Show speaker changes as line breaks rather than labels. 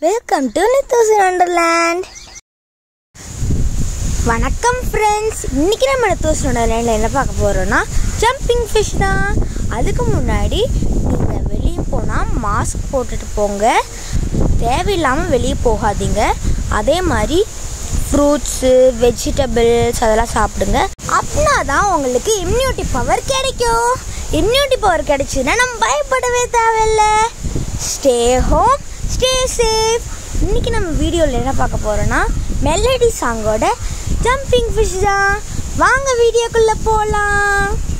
welcome to Nithos wonderland வணக்கம் friends இன்னைக்கு நம்ம நித்தோஸ் வண்டர்லேண்டில் என்ன பார்க்க போகிறோன்னா ஜம்பிங் ஃபிஷ் தான் அதுக்கு முன்னாடி நீங்கள் வெளியே போனால் மாஸ்க் போட்டுட்டு போங்க தேவையில்லாமல் வெளியே போகாதீங்க அதே மாதிரி ஃப்ரூட்ஸு வெஜிடபிள்ஸ் அதெல்லாம் சாப்பிடுங்க அப்படின்னா தான் உங்களுக்கு இம்யூனிட்டி பவர் கிடைக்கும் இம்யூனிட்டி பவர் கிடைச்சுன்னா நம்ம பயப்படவே தேவையில்ல ஸ்டே ஹோம் ஸ்டே சேஃப் இன்னைக்கு நம்ம வீடியோவில் என்ன பார்க்க போகிறோன்னா மெலடி சாங்கோட ஜம்பிங் ஃபிஷ் தான் வாங்க வீடியோக்குள்ளே போகலாம்